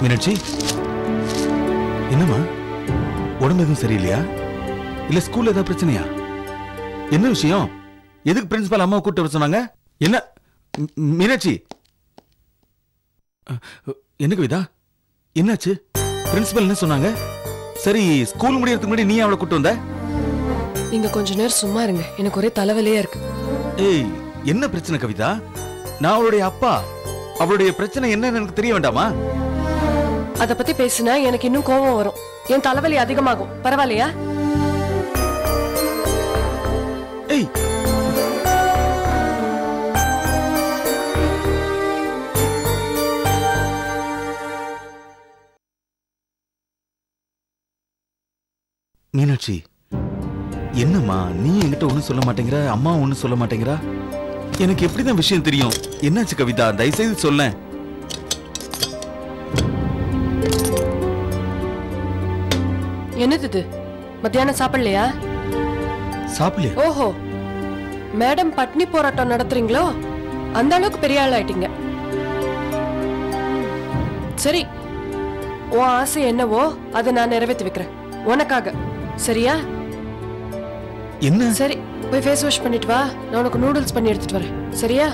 மீனாட்சி என்னம்மா உடம்பு எதுவும் சரியில்லையா இல்ல ஸ்கூல்ல ஏதாவது பிரச்சனையா என்ன விஷயம் எதுக்கு பிரின்சிபால் அம்மாவை கூப்பிட்டு வர சொன்னாங்க என்ன மீ- மீனாட்சி அஹ், என்ன கவிதா என்னாச்சு பிரின்சிபல் என்ன சொன்னாங்க சரி ஸ்கூல் முடியறதுக்கு முன்னாடி நீ அவளை கூட்டு வந்த நீங்க கொஞ்ச நேரம் சும்மா இருங்க எனக்கு ஒரே தலைவலியா இருக்கு ஏய் என்ன பிரச்சனை கவிதா நான் அவளுடைய அப்பா அவளுடைய பிரச்சனை என்னன்னு எனக்கு தெரிய வேண்டாமா அத பத்தி பேசினா எனக்கு இன்னும் கோபம் வரும் என் தலைவலி அதிகமாகும் பரவாயில்லையா ஏய் மீனாட்சி என்னம்மா நீ என்கிட்ட ஒண்ணும் சொல்ல மாட்டேங்கிற அம்மா ஒண்ணும் சொல்ல மாட்டேங்கிறா எனக்கு எப்படிதான் விஷயம் தெரியும் என்னாச்சு கவிதா தயவுசெய்து சொல்லேன் என்னது இது மத்தியானம் சாப்பிடலையா சாப்பிடலையா ஓஹோ மேடம் பட்னி போராட்டம் நடத்துறீங்களோ அந்த அளவுக்கு பெரிய ஆள் ஆயிட்டீங்க சரி உன் ஆசை என்னவோ அதை நான் நிறைவேற்றி வைக்கிறேன் உனக்காக சரியா என்ன சரி போய் ஃபேஸ் வாஷ் பண்ணிட்டு வா நான் உனக்கு நூடுல்ஸ் பண்ணி எடுத்துட்டு வரேன் சரியா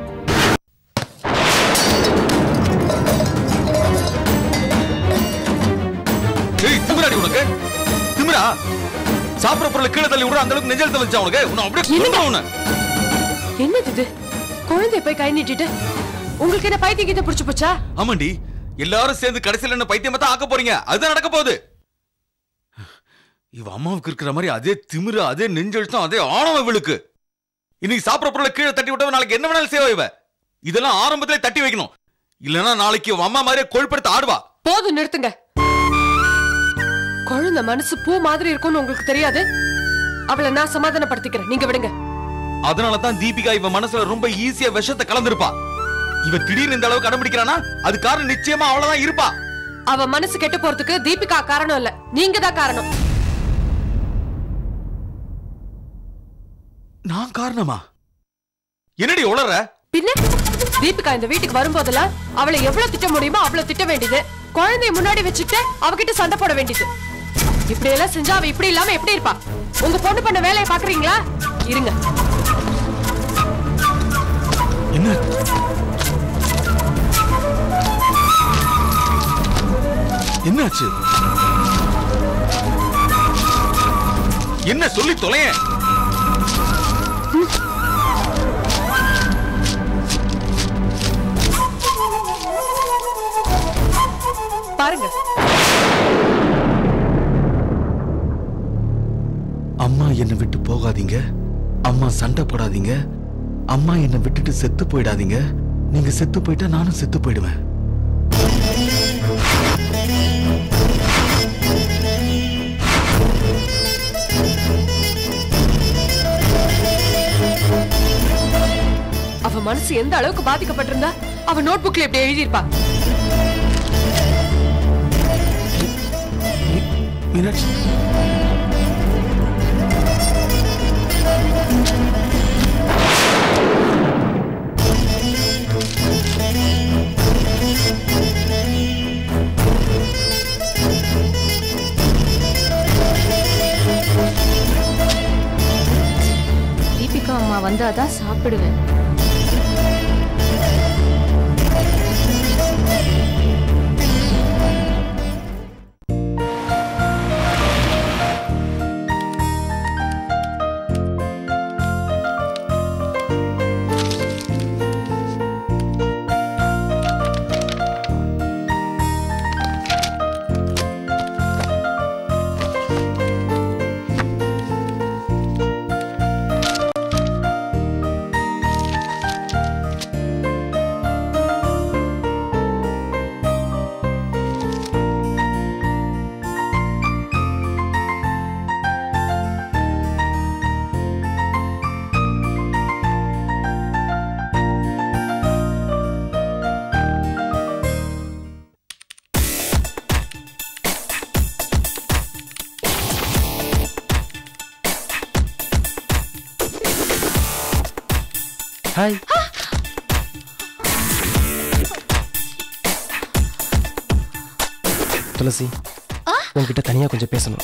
ஏய் திமிராடி உனக்கு திமிரா சாப்பிடுற பொருளை கீழே தள்ளி விடுற அந்த அளவுக்கு நெஞ்சல் வச்சா உனக்கு உன்னை அப்படியே என்னங்க? கொன்னுடுவேன் உன்னை. என்னது இது குழந்தைய போய் கை நீட்டிட்டு உங்களுக்கு என்ன பைத்திய கீதை புடிச்சு போச்சா ஆமாண்டி எல்லாரும் சேர்ந்து கடைசியில என்ன பைத்தியமா தான் ஆக்க போறீங்க அதுதான் நடக்க போகுது இவ அம்மாவுக்கு இருக்கிற மாதிரி அதே திமிரு அதே நெஞ்செழுத்தம் அதே ஆணவ விழுக்கு இன்னைக்கு சாப்பிடுற பொருளை கீழே தட்டி விட்டவன் நாளைக்கு என்ன வேணாலும் செய்வா இவ இதெல்லாம் ஆரம்பத்திலே தட்டி வைக்கணும் இல்லனா நாளைக்கு இவ அம்மா மாதிரியே கொழுப்படுத்த ஆடுவா போதும் நிறுத்துங்க குழந்தை மனசு பூ மாதிரி இருக்கும்னு உங்களுக்கு தெரியாது அவளை நான் சமாதானப்படுத்திக்கிறேன் நீங்க விடுங்க அதனால தான் தீபிகா இவ மனசுல ரொம்ப ஈஸியா விஷத்தை கலந்திருப்பா இவ திடீர்னு இந்த அளவுக்கு அடம்பிடிக்கிறானா அது காரணம் நிச்சயமா அவளதான் இருப்பா அவ மனசு கெட்டு போறதுக்கு தீபிகா காரணம் இல்ல நீங்க தான் காரணம் நான் காரணமா என்னடி உளற பின்ன தீபிகா இந்த வீட்டுக்கு வரும்போதெல்லாம் அவளை எவ்வளவு திட்ட முடியுமோ அவ்வளவு திட்ட வேண்டியது குழந்தைய முன்னாடி வச்சுட்டு அவகிட்ட சண்டை போட வேண்டியது இப்படி எல்லாம் செஞ்சா அவ இப்படி இல்லாம எப்படி இருப்பா உங்க பொண்ணு பண்ண வேலையை பாக்குறீங்களா இருங்க என்ன என்னாச்சு என்ன சொல்லி தொலையேன் பாருங்க அம்மா என்னை விட்டு போகாதீங்க அம்மா சண்டை போடாதீங்க அம்மா என்னை விட்டுட்டு செத்து போயிடாதீங்க நீங்க செத்து போயிட்டா நானும் செத்து போயிடுவேன் அவ மனசு எந்த அளவுக்கு பாதிக்கப்பட்டிருந்தா அவ நோட்புக்ல இப்படி எழுதியிருப்பா மீனாட்சி தீபிகா அம்மா வந்தாதான் சாப்பிடுவேன் துளசி உன்கிட்ட தனியா கொஞ்சம் பேசணும்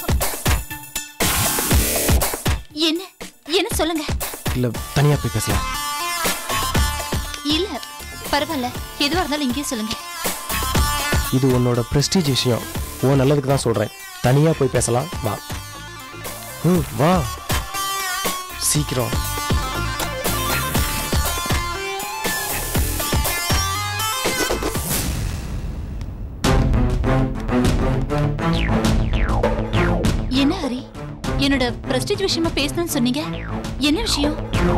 என்ன என்ன சொல்லுங்க இல்ல தனியா போய் பேசலாம் இல்ல பரவாயில்ல எதுவா இருந்தாலும் இங்கேயே சொல்லுங்க இது உன்னோட பிரஸ்டீஜ் விஷயம் உன் நல்லதுக்கு தான் சொல்றேன் தனியா போய் பேசலாம் வா ம் வா சீக்கிரம் என்ன ஹரி என்னோட பிரஸ்டீஜ் விஷயமா பேசணும்னு சொன்னீங்க என்ன விஷயம்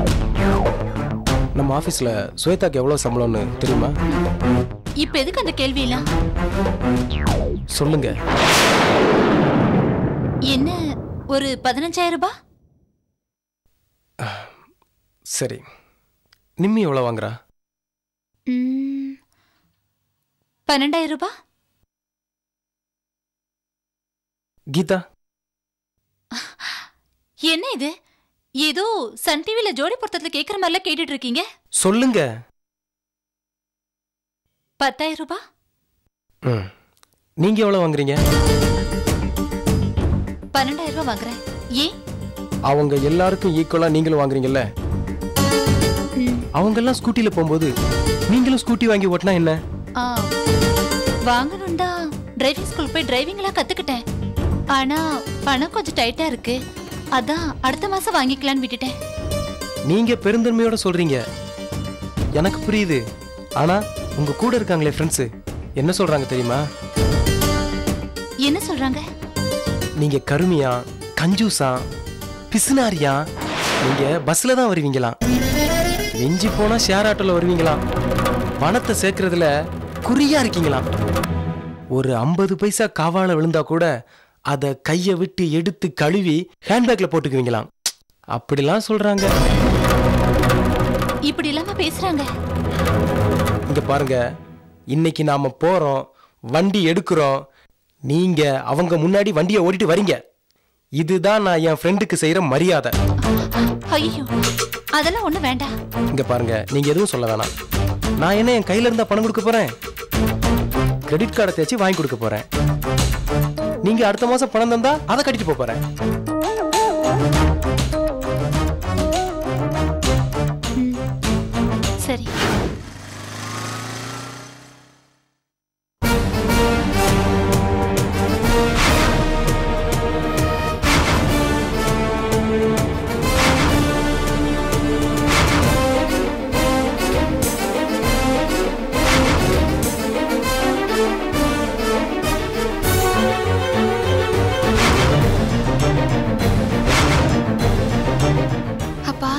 நம்ம ஆபீஸ்ல ஸ்வேதாக்கு எவ்வளவு சம்பளம்னு தெரியுமா இப்ப எதுக்கு அந்த கேள்வி எல்லாம் சொல்லுங்க என்ன ஒரு பதினஞ்சாயிரம் ரூபாய் சரி நிம்மி எவ்வளவு வாங்குறா ம், பன்னெண்டாயிரம் ரூபாய் கீதா என்ன இது ஏதோ சன் டிவில ஜோடி பொருத்தத்துல கேக்குற மாதிரிலாம் கேட்டுட்டு இருக்கீங்க சொல்லுங்க பத்தாயிரம் ரூபாய் ம் நீங்க எவ்வளவு வாங்குறீங்க பன்னெண்டாயிரம் ரூபாய் வாங்குறேன் ஏன் அவங்க எல்லாருக்கும் ஈக்குவலா நீங்களும் வாங்குறீங்கல்ல ம், அவங்க எல்லாம் ஸ்கூட்டில போகும்போது நீங்களும் ஸ்கூட்டி வாங்கி ஓட்டினா என்ன ஆ, வாங்கணும் தான் டிரைவிங் ஸ்கூல் போய் டிரைவிங் எல்லாம் கத்துக்கிட்டேன் ஆனா பணம் கொஞ்சம் டைட்டா இருக்கு அதான் அடுத்த மாசம் வாங்கிக்கலாம்னு விட்டுட்டேன் நீங்க பெருந்தன்மையோட சொல்றீங்க எனக்கு புரியுது ஆனா உங்க கூட இருக்காங்களே ஃப்ரெண்ட்ஸ் என்ன சொல்றாங்க தெரியுமா என்ன சொல்றாங்க நீங்க கருமியா கஞ்சூசா பிசுனாரியா நீங்க பஸ்ல தான் வருவீங்களாம் மிஞ்சி போனா ஷேர் ஆட்டோல வருவீங்களாம் பணத்தை சேர்க்கறதுல குறியா இருக்கீங்களாம் ஒரு ஐம்பது பைசா காவால விழுந்தா கூட அதை கையை விட்டு எடுத்து கழுவி ஹேண்ட்பேக்ல போட்டுக்குவீங்களாம் அப்படிலாம் சொல்றாங்க இப்படி இல்லாம பேசுறாங்க இங்க பாருங்க இன்னைக்கு நாம போறோம் வண்டி எடுக்கிறோம் நீங்க அவங்க முன்னாடி வண்டியை ஓட்டிட்டு வரீங்க இதுதான் நான் என் ஃப்ரெண்டுக்கு செய்யற மரியாதை ஐயோ அதெல்லாம் ஒண்ணு வேண்டாம் இங்க பாருங்க நீங்க எதுவும் சொல்ல வேணாம் நான் என்ன என் கையில இருந்தா பணம் கொடுக்க போறேன் கிரெடிட் கார்டை தேய்ச்சி வாங்கி கொடுக்க போறேன் நீங்க அடுத்த மாசம் பணம் தந்தா அதை கட்டிட்டு போப் போறேன் சரி அப்பா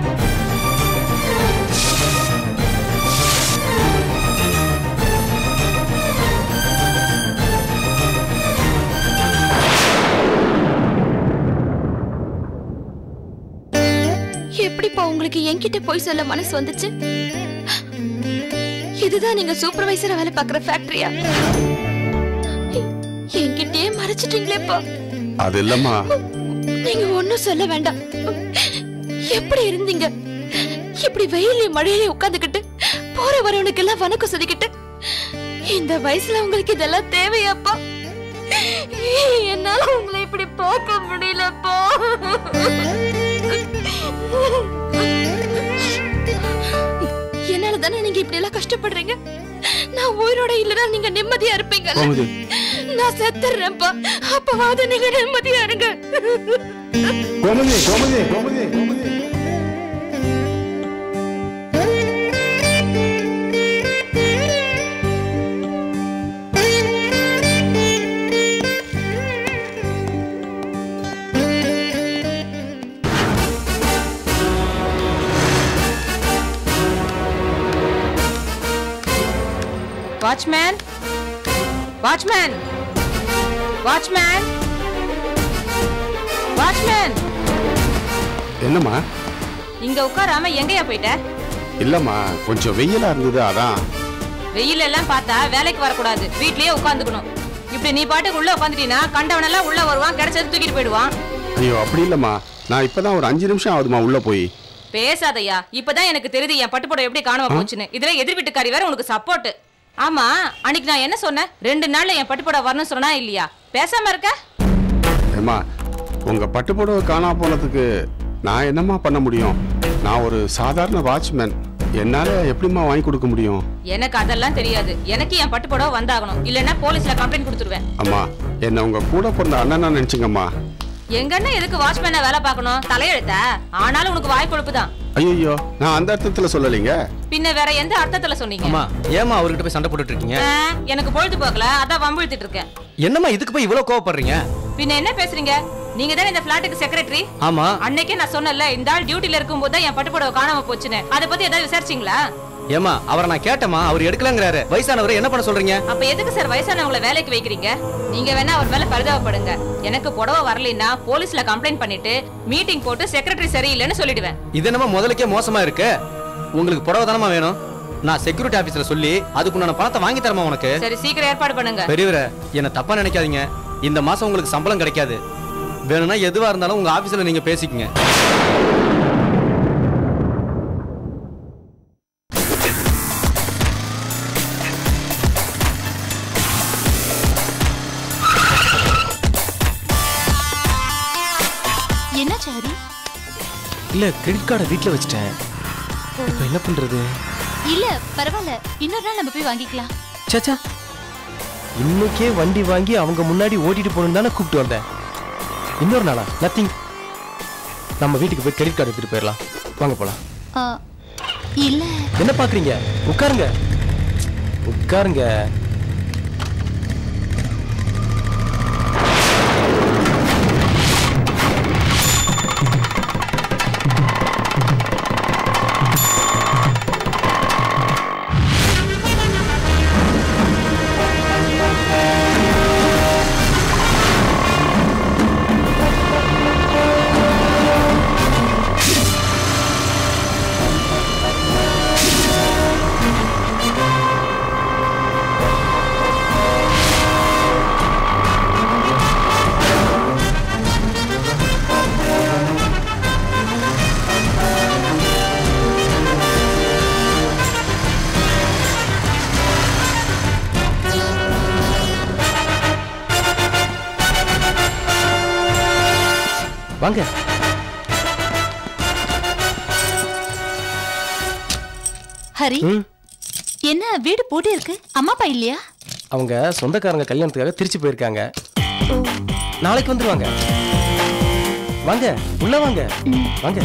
எப்படிப்பா உங்களுக்கு என்கிட்ட போய் சொல்ல மனசு வந்துச்சு இதுதான் நீங்க சூப்பர்வைசரா வேலை பார்க்குற ஃபேக்டரியா என்கிட்டயே மறைச்சிட்டீங்களேப்பா அது இல்லம்மா நீங்க ஒண்ணும் சொல்ல வேண்டாம் எப்படி இருந்தீங்க இப்படி வெயிலையும் மழையிலையும் உட்காந்துக்கிட்டு போற வரவனுக்கு எல்லாம் வணக்கம் சொல்லிக்கிட்டு இந்த வயசுல உங்களுக்கு இதெல்லாம் தேவையாப்பா என்னால உங்களை இப்படி பார்க்க முடியலப்பா என்னால தானே நீங்க இப்படி எல்லாம் கஷ்டப்படுறீங்க நான் உயிரோட இல்லனா நீங்க நிம்மதியா இருப்பீங்கல்ல கோமதி நான் செத்துறேன்ப்பா அப்பவாவது நீங்க நிம்மதியா இருங்க Gomathi Gomathi Gomathi Gomathi watchman watchman watchman watchman என்னம்மா இங்க உட்காராம எங்கயா போயிட்ட இல்லம்மா கொஞ்சம் வெயிலா இருந்தது அதான் வெயில் எல்லாம் பார்த்தா வேலைக்கு வரக்கூடாது வீட்லயே உட்காந்துக்கணும் இப்படி நீ பாட்டுக்கு உள்ள உட்காந்துட்டீங்கன்னா கண்டவனெல்லாம் உள்ள வருவான் கிடைச்சது தூக்கிட்டு போயிடுவான் ஐயோ அப்படி இல்லம்மா நான் இப்பதான் ஒரு அஞ்சு நிமிஷம் ஆகுதுமா உள்ள போய் பேசாதய்யா இப்பதான் எனக்கு தெரியுது என் பட்டுப்படம் எப்படி காணாம போச்சுன்னு இதுல எதிர் வீட்டுக்காரி வேற உனக்கு சப்போர்ட் ஆமா அன்னைக்கு நான் என்ன சொன்னேன் ரெண்டு நாள்ல என் பட்டுப்பட வரணும்னு சொன்னா இல்லையா பேசாம இருக்க ஏம்மா உங்கள் பட்டுப்புடவை காணா போனதுக்கு நான் என்னம்மா பண்ண முடியும் நான் ஒரு சாதாரண வாட்ச்மேன் என்னால் எப்படிம்மா வாங்கி கொடுக்க முடியும் எனக்கு அதெல்லாம் தெரியாது எனக்கு என் பட்டுப்படவை வந்தாகணும் இல்லைன்னா போலீஸ்ல கம்ப்ளைண்ட் கொடுத்துருவேன் அம்மா என்னை உங்கள் கூட பிறந்த அண்ணனா நினச்சிங்கம்மா எங்க அண்ணன் எதுக்கு வாட்ச்மேனா வேலை பார்க்கணும் தலையெழுத்தா ஆனாலும் உனக்கு வாய் கொழுப்பு தான் ஐயோ நான் அந்த அர்த்தத்தில் சொல்லலைங்க பின்ன வேற எந்த அர்த்தத்துல சொன்னீங்க அம்மா ஏமா அவர்கிட்ட போய் சண்டை போட்டுட்டு இருக்கீங்க ஆ, எனக்கு பொழுது போக்கல அதான் வம்பு இழுத்துட்டு இருக்கேன் என்னம்மா இதுக்கு போய் இவ்வளவு கோவப்படுறீங்க பின்ன என்ன பேசுறீங்க நீங்க தானே இந்த பிளாட்டுக்கு செக்ரட்டரி ஆமா அன்னைக்கே நான் சொன்னேன்ல இந்த ஆள் டியூட்டில இருக்கும்போது தான் என் பட்டுப்படவை காணாம போச்சுன்னு அதை பத்தி ஏதாவது விசாரிச்சீங்களா ஏமா அவரை நான் கேட்டேமா அவர் எடுக்கலங்கிறாரு வயசானவரை என்ன பண்ண சொல்றீங்க அப்ப எதுக்கு சார் வயசானவங்களை வேலைக்கு வைக்கிறீங்க நீங்க வேணா அவர் மேல பரிதாபப்படுங்க எனக்கு புடவை வரலைன்னா போலீஸ்ல கம்ப்ளைண்ட் பண்ணிட்டு மீட்டிங் போட்டு செக்ரட்டரி சரியில்லைன்னு சொல்லிடுவேன் இது என்னமா முதலுக்கே மோசமா இருக்கு உங்களுக்கு புடவை தானமா வேணும் நான் செக்யூரிட்டி ஆபீஸ்ல சொல்லி அதுக்குண்டான பணத்தை வாங்கி தரமா உனக்கு சரி சீக்கிரம் ஏற்பாடு பண்ணுங்க பெரியவரே என்ன தப்பா நினைக்காதீங்க இந்த மாசம் உங்களுக்கு சம்பளம் கிடைக்காது வேணும்னா எதுவா இருந்தாலும் உங்க ஆபீஸ்ல நீங்க பேசிக்கங்க என்னாச்சு ஹரி இல்ல கிரெடிட் கார்டை வீட்ல வச்சுட்டேன் இப்போ என்ன பண்றது இல்ல பரவாயில்ல இன்னொரு நாள் நம்ம போய் வாங்கிக்கலாம் சச்சா இன்னைக்கே வண்டி வாங்கி அவங்க முன்னாடி ஓட்டிட்டு போகணும் தானே கூப்பிட்டு வந்தேன் இன்னொரு நாளா நத்திங் நம்ம வீட்டுக்கு போய் கிரெடிட் கார்டு எடுத்துட்டு போயிடலாம் வாங்க போலாம் ஆ, இல்ல என்ன பாக்குறீங்க உட்காருங்க உட்காருங்க வாங்க ஹரி ம் என்ன வீடு பூட்டி இருக்கு அம்மா அப்பா இல்லையா அவங்க சொந்தக்காரங்க கல்யாணத்துக்காக திருச்சி போயிருக்காங்க நாளைக்கு வந்துருவாங்க வாங்க உள்ள வாங்க வாங்க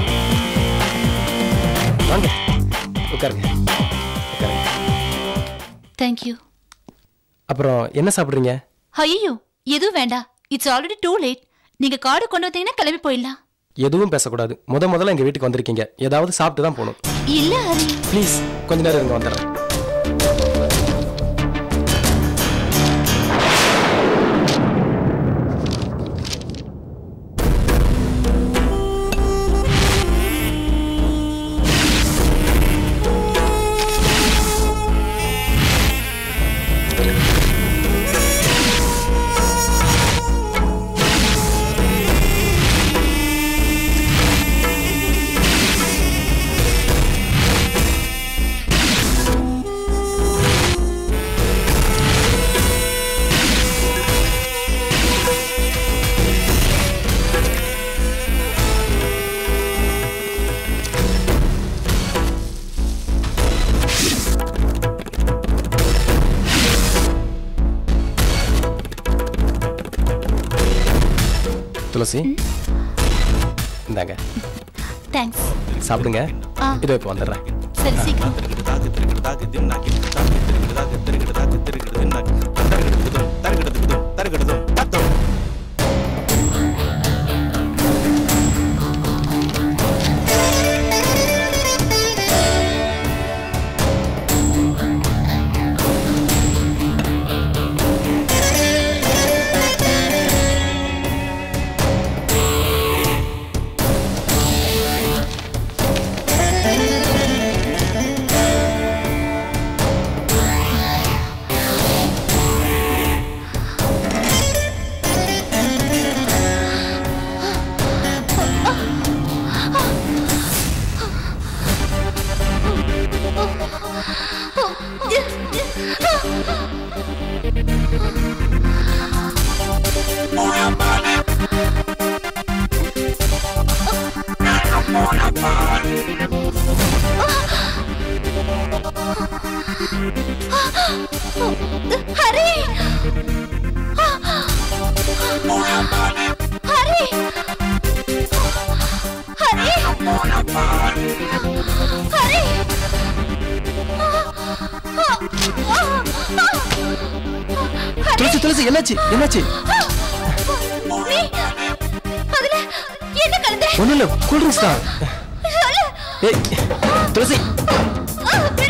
வாங்க உட்காருங்க உட்காருங்க தேங்க்யூ அப்புறம் என்ன சாப்பிடுறீங்க ஐயோ எதுவும் வேண்டாம் இட்ஸ் ஆல்ரெடி டூ லேட் நீங்க கார்டு கொண்டு வந்தீங்கன்னா கிளம்பி போயிடலாம் எதுவும் பேசக்கூடாது முத முதல்ல எங்க வீட்டுக்கு வந்திருக்கீங்க ஏதாவது சாப்பிட்டு தான் போகணும் இல்ல ஹரி ப்ளீஸ் கொஞ்ச நேரம் இருங்க வந்துடுறேன் துளசி இந்தாங்க தேங்க்ஸ் சாப்பிடுங்க ஆ. இதோ இப்போ வந்துடுறேன் சரி சீக்கிரம் ஹரி ஹரி ஹரி ஹரி துளசி துளசி என்னாச்சு என்னாச்சு நீ அதுல என்ன கலந்த ஒண்ணும் இல்ல கூல் ட்ரிங்க்ஸ் தான் சொல்லு ஏய் துளசி ஆ,